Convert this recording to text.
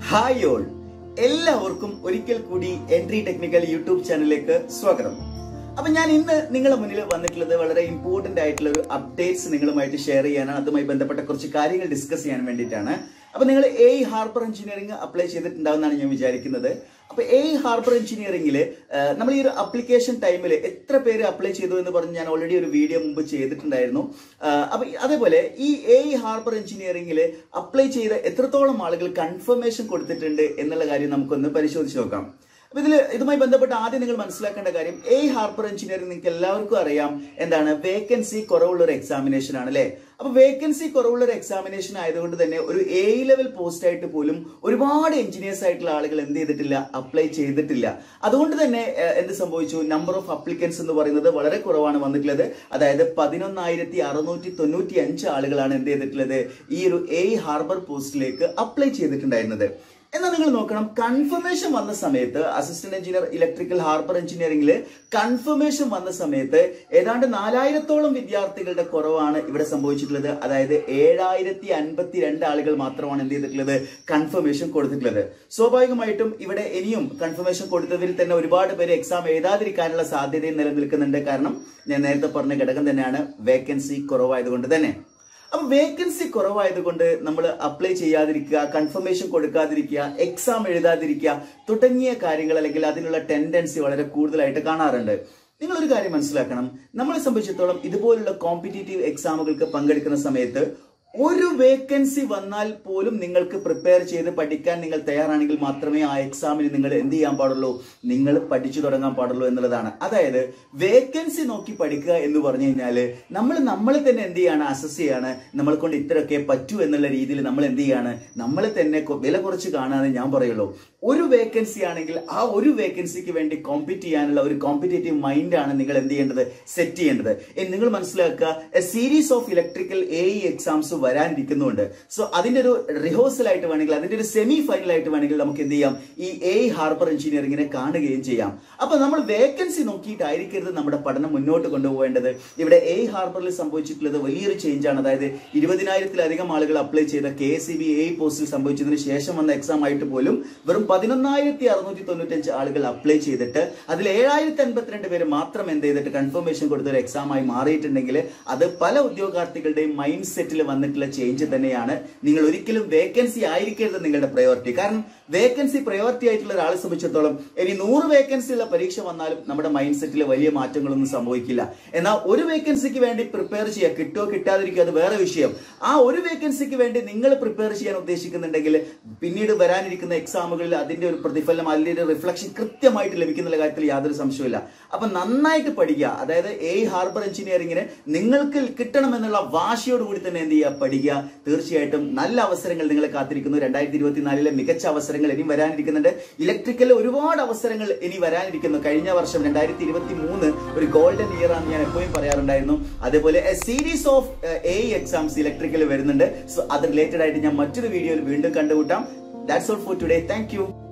hi all എല്ലാവർക്കും ഒരിക്കൽ കൂടി എൻട്രി ടെക്നിക്കൽ യൂട്യൂബ് ചാനലിലേക്ക് സ്വാഗതം അപ്പൊ ഞാൻ ഇന്ന് നിങ്ങളുടെ മുന്നിൽ വന്നിട്ടുള്ളത് വളരെ ഇമ്പോർട്ടന്റ് ആയിട്ടുള്ള ഒരു അപ്ഡേറ്റ്സ് നിങ്ങളുമായിട്ട് ഷെയർ ചെയ്യാനാണ് അതുമായി ബന്ധപ്പെട്ട കുറച്ച് കാര്യങ്ങൾ ഡിസ്കസ് ചെയ്യാൻ വേണ്ടിയിട്ടാണ് അപ്പൊ നിങ്ങൾ എ ഹാർബർ എഞ്ചിനീയറിംഗ് അപ്ലൈ ചെയ്തിട്ടുണ്ടാവുമെന്നാണ് ഞാൻ വിചാരിക്കുന്നത് അപ്പൊ എ ഹാർബർ എഞ്ചിനീയറിംഗിൽ നമ്മൾ ഈ ഒരു അപ്ലിക്കേഷൻ ടൈമിൽ എത്ര പേര് അപ്ലൈ ചെയ്തു എന്ന് പറഞ്ഞ് ഞാൻ ഓൾറെഡി ഒരു വീഡിയോ മുമ്പ് ചെയ്തിട്ടുണ്ടായിരുന്നു ആ, അപ്പൊ അതേപോലെ ഈ എ ഹാർബർ എഞ്ചിനീയറിംഗിൽ അപ്ലൈ ചെയ്ത എത്രത്തോളം ആളുകൾ കൺഫർമേഷൻ കൊടുത്തിട്ടുണ്ട് എന്നുള്ള കാര്യം നമുക്കൊന്ന് പരിശോധിച്ച് നോക്കാം അപ്പൊ ഇതിൽ ഇതുമായി ബന്ധപ്പെട്ട് ആദ്യം നിങ്ങൾ മനസ്സിലാക്കേണ്ട കാര്യം എ ഹാർബർ എഞ്ചിനീയറിംഗ് നിങ്ങൾക്ക് എല്ലാവർക്കും അറിയാം എന്താണ് വേക്കൻസി കുറവുള്ള ഒരു എക്സാമിനേഷൻ ആണ് അല്ലെ അപ്പൊ വേക്കൻസി കുറവുള്ള ഒരു എക്സാമിനേഷൻ ആയതുകൊണ്ട് തന്നെ ഒരു എ ലെവൽ പോസ്റ്റ് ആയിട്ട് പോലും ഒരുപാട് എഞ്ചിനീയേഴ്സ് ആയിട്ടുള്ള ആളുകൾ എന്ത് ചെയ്തിട്ടില്ല അപ്ലൈ ചെയ്തിട്ടില്ല അതുകൊണ്ട് തന്നെ ഏഹ്, എന്ത് സംഭവിച്ചു നമ്പർ ഓഫ് അപ്ലിക്കൻസ് എന്ന് പറയുന്നത് വളരെ കുറവാണ് വന്നിട്ടുള്ളത് അതായത് പതിനൊന്നായിരത്തി അറുന്നൂറ്റി തൊണ്ണൂറ്റി അഞ്ച് ആളുകളാണ് എന്ത് ചെയ്തിട്ടുള്ളത് ഈ ഒരു എ ഹാർബർ പോസ്റ്റിലേക്ക് അപ്ലൈ ചെയ്തിട്ടുണ്ടായിരുന്നത് എന്നാൽ നിങ്ങൾ നോക്കണം കൺഫർമേഷൻ വന്ന സമയത്ത് അസിസ്റ്റന്റ് എഞ്ചിനീയർ ഇലക്ട്രിക്കൽ ഹാർബർ എഞ്ചിനീയറിംഗിൽ കൺഫർമേഷൻ വന്ന സമയത്ത് ഏതാണ്ട് നാലായിരത്തോളം വിദ്യാർത്ഥികളുടെ കുറവാണ് ഇവിടെ സംഭവിച്ചിട്ടുള്ളത് അതായത് ഏഴായിരത്തി അൻപത്തി രണ്ട് ആളുകൾ മാത്രമാണ് എന്ത് ചെയ്തിട്ടുള്ളത് കൺഫർമേഷൻ കൊടുത്തിട്ടുള്ളത് സ്വാഭാവികമായിട്ടും ഇവിടെ ഇനിയും കൺഫർമേഷൻ കൊടുത്തതിൽ തന്നെ ഒരുപാട് പേര് എക്സാം എഴുതാതിരിക്കാനുള്ള സാധ്യതയും നിലനിൽക്കുന്നുണ്ട് കാരണം ഞാൻ നേരത്തെ പറഞ്ഞ ഘടകം തന്നെയാണ് വേക്കൻസി കുറവായതുകൊണ്ട് തന്നെ അപ്പൊ വേക്കൻസി കുറവായതുകൊണ്ട് നമ്മൾ അപ്ലൈ ചെയ്യാതിരിക്കുക കൺഫർമേഷൻ കൊടുക്കാതിരിക്കുക എക്സാം എഴുതാതിരിക്കുക തുടങ്ങിയ കാര്യങ്ങൾ അല്ലെങ്കിൽ അതിനുള്ള ടെൻഡൻസി വളരെ കൂടുതലായിട്ട് കാണാറുണ്ട് നിങ്ങൾ ഒരു കാര്യം മനസ്സിലാക്കണം നമ്മളെ സംബന്ധിച്ചിടത്തോളം ഇതുപോലുള്ള കോമ്പറ്റേറ്റീവ് എക്സാമുകൾക്ക് പങ്കെടുക്കുന്ന സമയത്ത് ഒരു വേക്കൻസി വന്നാൽ പോലും നിങ്ങൾക്ക് പ്രിപ്പയർ ചെയ്ത് പഠിക്കാൻ നിങ്ങൾ തയ്യാറാണെങ്കിൽ മാത്രമേ ആ എക്സാമിന് നിങ്ങൾ എന്ത് ചെയ്യാൻ പാടുള്ളൂ നിങ്ങൾ പഠിച്ചു തുടങ്ങാൻ പാടുള്ളൂ എന്നുള്ളതാണ് അതായത് വേക്കൻസി നോക്കി പഠിക്കുക എന്ന് പറഞ്ഞു കഴിഞ്ഞാൽ നമ്മൾ നമ്മളെ തന്നെ എന്ത് ചെയ്യാണ് അസസ് ചെയ്യാണ് നമ്മളെ കൊണ്ട് ഇത്രയൊക്കെ പറ്റൂ എന്നുള്ള രീതിയിൽ നമ്മൾ എന്ത് ചെയ്യാണ് നമ്മളെ തന്നെ കൊ- വില കുറച്ച് കാണാതെ ഞാൻ പറയുള്ളൂ ഒരു വേക്കൻസി ആണെങ്കിൽ ആ ഒരു വേക്കൻസിക്ക് വേണ്ടി കോമ്പീറ്റ് ചെയ്യാനുള്ള ഒരു കോമ്പറ്റേറ്റീവ് മൈൻഡാണ് നിങ്ങൾ എന്ത് ചെയ്യേണ്ടത് സെറ്റ് ചെയ്യേണ്ടത് ഇനി നിങ്ങൾ മനസ്സിലാക്കുക a series of electrical A E exams വരാനിരിക്കുന്നുണ്ട് സോ അതിന്റെ ഒരു റിഹേഴ്സൽ ആയിട്ട് വേണമെങ്കിൽ അതിന്റെ ഒരു സെമി ഫൈനൽ ആയിട്ട് വേണമെങ്കിൽ നമുക്ക് എന്ത് ചെയ്യാം ഈ എ ഹാർബർ എഞ്ചിനീയറിംഗിനെ കാണുകയും ചെയ്യാം അപ്പൊ നമ്മൾ വേക്കൻസി നോക്കിയിട്ടായിരിക്കരുത് നമ്മുടെ പഠനം മുന്നോട്ട് കൊണ്ടുപോകേണ്ടത് ഇവിടെ എ ഹാർബറിൽ സംഭവിച്ചിട്ടുള്ളത് വലിയൊരു ചേഞ്ച് ആണ് അതായത് ഇരുപതിനായിരത്തിലധികം ആളുകൾ അപ്ലൈ ചെയ്ത K S C B A പോസ്റ്റിൽ സംഭവിച്ചതിന് ശേഷം വന്ന എക്സാം ആയിട്ട് പോലും വെറും പതിനൊന്നായിരത്തി അറുന്നൂറ്റി തൊണ്ണൂറ്റഞ്ച് ആളുകൾ അപ്ലൈ ചെയ്തിട്ട് അതിൽ ഏഴായിരത്തി അൻപത്തിരണ്ട് പേര് മാത്രം എന്ത് ചെയ്തിട്ട് കൺഫർമേഷൻ കൊടുത്ത ഒരു എക്സാം ആയി മാറിയിട്ടുണ്ടെങ്കിൽ അത് പല ഉദ്യോഗാർത്ഥികളുടെയും മൈൻഡ് സെറ്റിൽ വന്നിട്ടുള്ള ചേഞ്ച് തന്നെയാണ് നിങ്ങൾ ഒരിക്കലും വേക്കൻസി ആയിരിക്കരുത് നിങ്ങളുടെ പ്രയോറിറ്റി കാരണം വേക്കൻസി പ്രയോറിറ്റി ആയിട്ടുള്ള ഒരാളെ സംബന്ധിച്ചിടത്തോളം ഇനി നൂറ് വേക്കൻസി ഉള്ള പരീക്ഷ വന്നാലും നമ്മുടെ മൈൻഡ് സെറ്റിൽ വലിയ മാറ്റങ്ങളൊന്നും സംഭവിക്കില്ല എന്നാൽ ഒരു വേക്കൻസിക്ക് വേണ്ടി പ്രിപ്പയർ ചെയ്യുക കിട്ടുമോ കിട്ടാതിരിക്കുക അത് വേറെ വിഷയം ആ ഒരു വേക്കൻസിക്ക് വേണ്ടി നിങ്ങൾ പ്രിപ്പയർ ചെയ്യാൻ ഉദ്ദേശിക്കുന്നുണ്ടെങ്കിൽ പിന്നീട് വരാനിരിക്കുന്ന എക്സാമുകളിൽ അതിന്റെ ഒരു പ്രതിഫലനം അതിന്റെ ഒരു റിഫ്ലക്ഷൻ കൃത്യമായിട്ട് ലഭിക്കുന്ന കാര്യത്തിൽ യാതൊരു സംശയമില്ല അപ്പൊ നന്നായിട്ട് പഠിക്കുക അതായത് എ ഹാർബർ എഞ്ചിനീയറിംഗിന് നിങ്ങൾക്ക് കിട്ടണമെന്നുള്ള വാശിയോടുകൂടി തന്നെ എന്ത് ചെയ്യുക പഠിക്കുക തീർച്ചയായിട്ടും നല്ല അവസരങ്ങൾ നിങ്ങളെ കാത്തിരിക്കുന്നു രണ്ടായിരത്തി ഇരുപത്തിനാലിലെ മികച്ച അവസരങ്ങൾ ഇനി വരാനിരിക്കുന്നുണ്ട് ഇലക്ട്രിക്കൽ ഒരുപാട് അവസരങ്ങൾ ഇനി വരാനിരിക്കുന്നു കഴിഞ്ഞ വർഷം രണ്ടായിരത്തി ഇരുപത്തി മൂന്ന് ഒരു ഗോൾഡൻ ഇയർ ആണെന്ന് ഞാൻ എപ്പോഴും പറയാറുണ്ടായിരുന്നു അതേപോലെ a series of a exams electrical വരുന്നുണ്ട് സോ അത് റിലേറ്റഡ് ആയിട്ട് ഞാൻ മറ്റൊരു വീഡിയോയിൽ വീണ്ടും കണ്ടുകൂട്ടാം that's all for today thank U